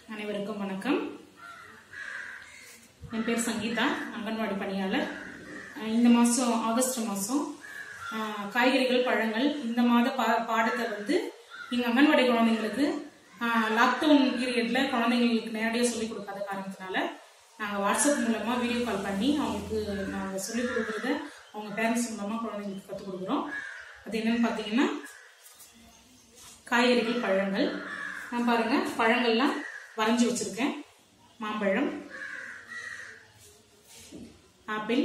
அனைவருக்கும் வணக்கம் என் பேர் சங்கீதா அங்கன்வாடி பணியாளர் அஹ் இந்த மாதம் ஆகஸ்ட் மாதம் காய்கறிகள் பழங்கள் இந்த மாத பா பாடத்தை வந்து எங்கள் அங்கன்வாடி குழந்தைங்களுக்கு லாக்டவுன் பீரியடில் குழந்தைங்களுக்கு நேரடியாக சொல்லிக் கொடுக்காத காரணத்தினால நாங்கள் வாட்ஸ்அப் மூலமாக வீடியோ கால் பண்ணி அவங்களுக்கு நாங்கள் சொல்லிக் கொடுக்குறத அவங்க பேரண்ட்ஸ் மூலமாக குழந்தைங்களுக்கு கற்றுக் கொடுக்குறோம் அது என்னன்னு பார்த்தீங்கன்னா காய்கறிகள் பழங்கள் நான் பாருங்க பழங்கள்லாம் வரைஞ்சி வச்சிருக்கேன் மாம்பழம் ஆப்பிள்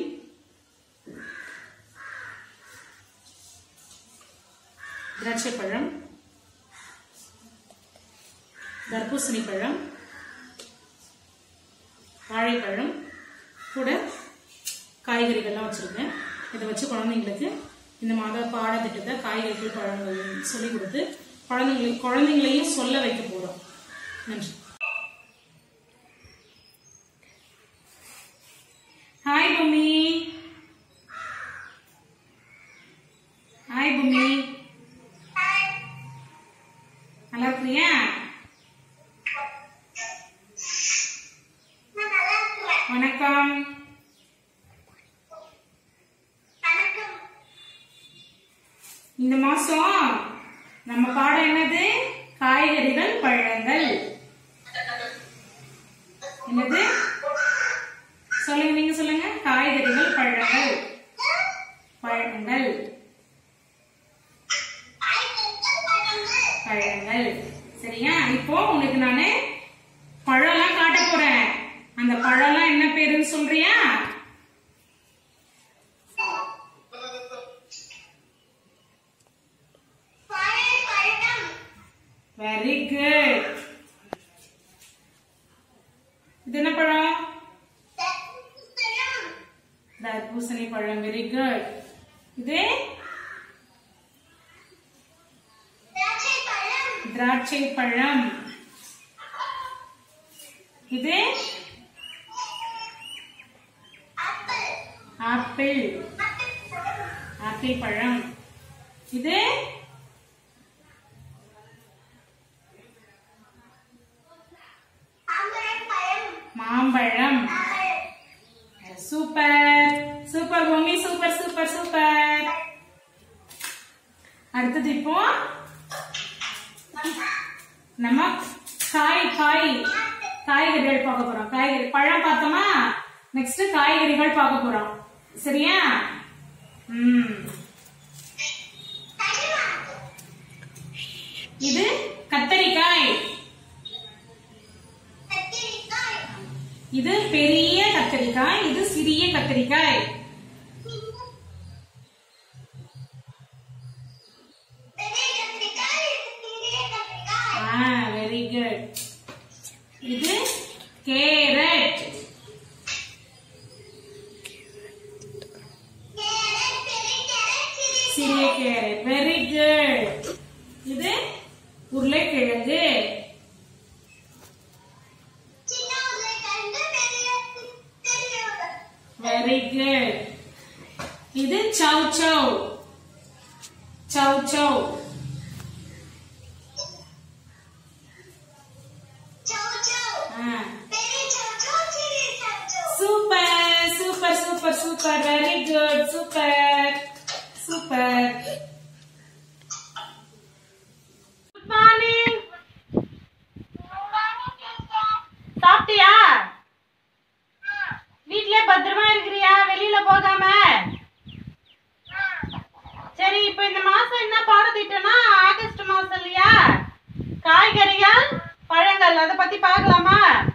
திராட்சை பழம் தர்பூசணி பழம் வாழைப்பழம் கூட காய்கறிகள்லாம் வச்சுருக்கேன் இதை வச்சு குழந்தைங்களுக்கு இந்த மாத பாடத்திட்டத்தை காய்கறிகள் பழங்கள் சொல்லி கொடுத்து குழந்தைங்களுக்கு குழந்தைங்களையும் சொல்ல வைக்க போகிறோம் நன்றி ஹாய் பூமி ஹாய் பூமி நல்லா இருக்கிறியா வணக்கம் இந்த மாசம் நம்ம பாடம் என்னது காய்கறிகள் பழங்கள் என்னது சொல்லுங்க நீங்க சொல்லுங்க காய்கறிகள் பழங்கள் பழங்கள் பழங்கள் சரியா இப்போ உனக்கு நானு பழம்லாம் காட்ட போறேன் அந்த பழம்லாம் என்ன பேருன்னு சொல்றியா வெரி குட் இது என்ன பழம் தர்பூசணி பழம் வெரி குட் இது திராட்சை பழம் இது ஆப்பிள் ஆப்பிள் பழம் இது மாம்பழம் சூப்பர் சூப்பர் பூமி சூப்பர் சூப்பர் சூப்பர் அடுத்தது இப்போ நம்ம காய் காய் காய்கறிகள் பார்க்க போறோம் காய்கறி பழம் பார்த்தோமா நெக்ஸ்ட் காய்கறிகள் பார்க்க போறோம் சரியா ம் இது கத்தரிக்காய் இது பெரிய கத்தரிக்காய் இது சிறிய கத்தரிக்காய் ஆ வெரி குட் இது கேரட் சிறிய கேரட் வெரி குட் இது உருளைக்கிழங்கு வெரி குட் இது சவ் சவ் சவ் சவ் super super super super very good super super good morning சாப்பிட்டியா வீட்ல பத்திரமா இருக்கிறியா வெளியில போகாம சரி இப்போ இந்த மாசம் என்ன பாடத்திட்டம்னா ஆகஸ்ட் மாசம் இல்லையா காய்கறிகள் பழங்கள் அத பத்தி பார்க்கலாமா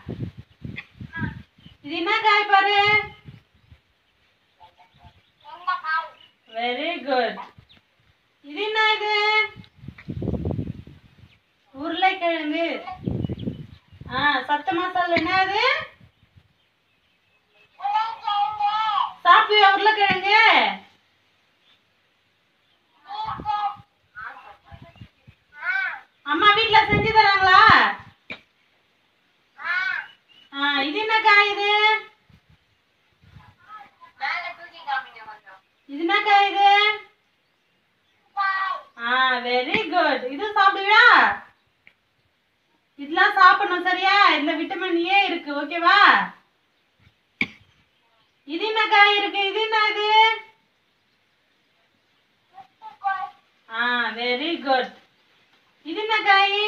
இது என்ன காய் பாரு வெரி குட் இது என்ன இது உருளைக்கிழங்கு ஆ சத்தமா சொல்லு என்ன இது சாப்பிடுவியா உருளைக்கிழங்கு அம்மா வீட்ல செஞ்சு தராங்களா ஆ இது என்ன காய் இது இது என்ன காய் இது ஆ வெரி குட் இது சாப்பிடுவியா இதுல தான் சாப்பிடணும் சரியா இந்த விட்டமின் ஏ இருக்கு ஓகேவா இது என்ன காய் இருக்கு இது என்ன இது ஆ வெரி குட் இது என்ன காய்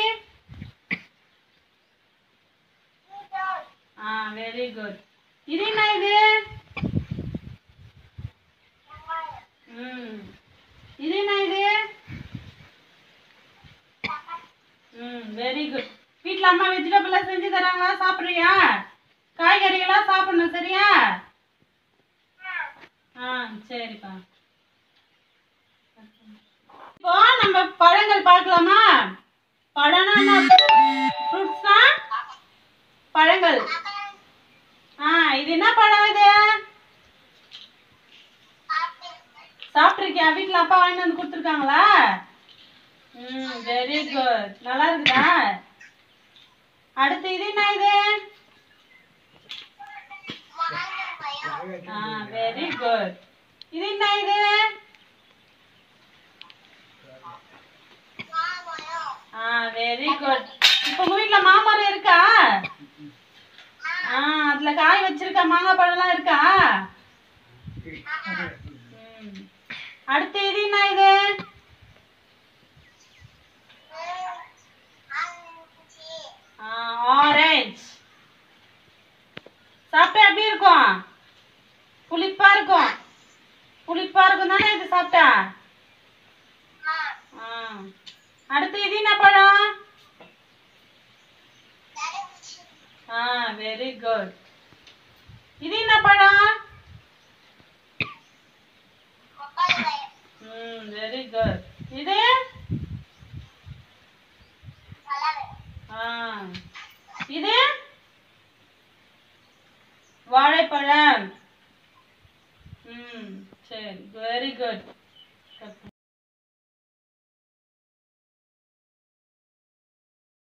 ஆ வெரி குட் இது என்ன இது ம் இது என்ன இது ம் வெரி குட் வீட்டில் அம்மா வெஜிடபிள்லாம் செஞ்சு தராங்களா சாப்பிட்றியா காய்கறிகளாம் சாப்பிடணும் சரியா ஆ சரிப்பா இப்போ நம்ம பழங்கள் பார்க்கலாமா பழம்னா என்ன ஃப்ரூட்ஸ்னா பழங்கள் ஆ இது என்ன பழம் இது சாப்பிட்ருக்கியா வீட்டில் அப்பா வாங்கிட்டு வந்து கொடுத்துருக்காங்களா ம் வெரி குட் நல்லா இருக்குதா அடுத்து இது என்ன இது ஆ வெரி குட் இது என்ன இது ஆ வெரி குட் இப்போ உங்க வீட்ல மாமரம் இருக்கா ஆ அதுல காய் வச்சிருக்க மாங்காய் பழம்லாம் இருக்கா ம். அடுத்து இது என்ன இது ஆரஞ்சு சாப்பிட்டா எப்படி இருக்கும் புளிப்பா இருக்கும் புளிப்பா இருக்கும் தானே இது சாப்பிட்டா ஆ. அடுத்து இது என்ன பழம் ஆ வெரி குட் இது என்ன பழம் ம் வெரி குட் இது ஆ இது வாழைப்பழம் ம் சரி வெரி குட்